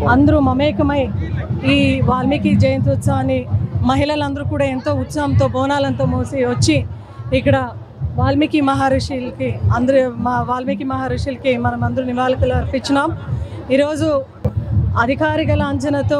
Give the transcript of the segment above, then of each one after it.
అందరూ మమేకమై ఈ వాల్మీకి జయంతి ఉత్సవాన్ని మహిళలందరూ కూడా ఎంతో ఉత్సాహంతో బోనాలంతో మోసి వచ్చి ఇక్కడ వాల్మీకి మహర్షులకి అందరూ మా వాల్మీకి మహర్షులకి మనం అందరూ నివాళులు అర్పించినాం ఈరోజు అధికారిక లాంఛనతో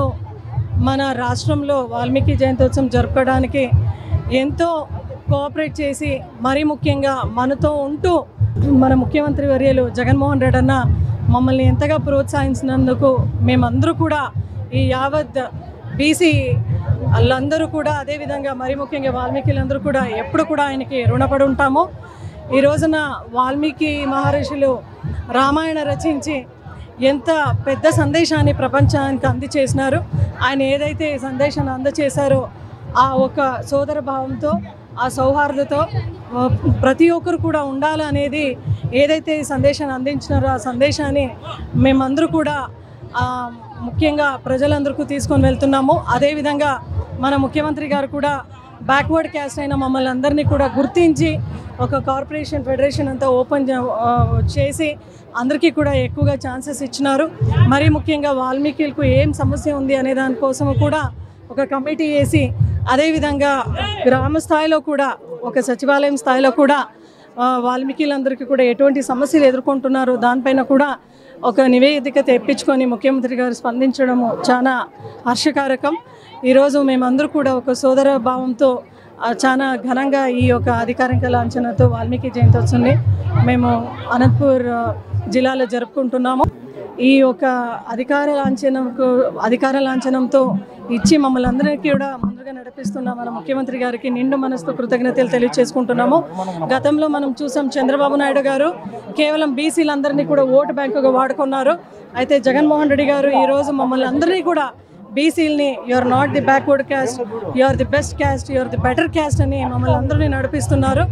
మన రాష్ట్రంలో వాల్మీకి జయంతోత్సవం జరుపుకోవడానికి ఎంతో కోఆపరేట్ చేసి మరీ ముఖ్యంగా మనతో ఉంటూ మన ముఖ్యమంత్రి వర్యులు జగన్మోహన్ రెడ్డి అన్న మమ్మల్ని ఎంతగా ప్రోత్సహించినందుకు మేమందరూ కూడా ఈ యావత్ బీసీ వాళ్ళందరూ కూడా అదేవిధంగా మరీ ముఖ్యంగా వాల్మీకిలందరూ కూడా ఎప్పుడు కూడా ఆయనకి రుణపడి ఉంటాము ఈ రోజున వాల్మీకి మహర్షులు రామాయణ రచించి ఎంత పెద్ద సందేశాన్ని ప్రపంచానికి అందచేసినారు ఆయన ఏదైతే సందేశాన్ని అందచేశారో ఆ ఒక సోదర భావంతో ఆ సౌహార్దతో ఆ, ప్రతి ఒక్కరు కూడా ఉండాలనేది ఏదైతే ఈ సందేశాన్ని అందించినారో ఆ సందేశాన్ని మేమందరూ కూడా ఆ, ముఖ్యంగా ప్రజలందరికీ తీసుకొని వెళ్తున్నాము అదేవిధంగా మన ముఖ్యమంత్రి గారు కూడా బ్యాక్వర్డ్ క్యాస్ట్ అయిన మమ్మల్ని అందరినీ కూడా గుర్తించి ఒక కార్పొరేషన్ ఫెడరేషన్ అంతా ఓపెన్ చే- ఆ, చేసి అందరికీ కూడా ఎక్కువగా ఛాన్సెస్ ఇచ్చినారు మరీ ముఖ్యంగా వాల్మీకిలకు ఏం సమస్య ఉంది అనే దానికోసం కూడా ఒక కమిటీ వేసి అదేవిధంగా గ్రామ స్థాయిలో కూడా ఒక సచివాలయం స్థాయిలో కూడా ఆ, వాల్మీకిలందరికీ కూడా ఎటువంటి సమస్యలు ఎదుర్కొంటున్నారు దానిపైన కూడా ఒక నివేదిక తెప్పించుకొని ముఖ్యమంత్రి గారు స్పందించడము చాలా హర్షకారకం ఈరోజు మేమందరూ కూడా ఒక సోదర భావంతో ఆ, చాలా ఘనంగా ఈ యొక్క అధికారిక లాంఛనతో వాల్మీకి జయంతోత్సవాన్ని మేము అనంతపూర్ ఆ, జిల్లాలో జరుపుకుంటున్నాము ఈ యొక్క అధికార లాంఛనంకు అధికార లాంఛనంతో ఇచ్చి మమ్మల్ని అందరికీ కూడా ముందుగా నడిపిస్తున్న మన ముఖ్యమంత్రి గారికి నిండు మనసుతో కృతజ్ఞతలు తెలియజేసుకుంటున్నాము గతంలో మనం చూసాం చంద్రబాబు నాయుడు గారు కేవలం బీసీలందరినీ కూడా ఓటు బ్యాంకుగా వాడుకున్నారు అయితే జగన్మోహన్ రెడ్డి గారు ఈరోజు మమ్మల్ని అందరినీ కూడా బీసీలని you are not the backward caste you are the best caste you are the better caste అని మమ్మల్ని అందరినీ నడిపిస్తున్నారు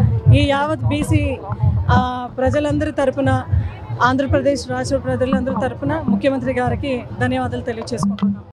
ఈ యావత్ బీసీ ప్రజలందరి తరపున ఆంధ్రప్రదేశ్ రాష్ట్ర ప్రజలందరి తరపున ముఖ్యమంత్రి గారికి ధన్యవాదాలు తెలియజేసుకుంటున్నాం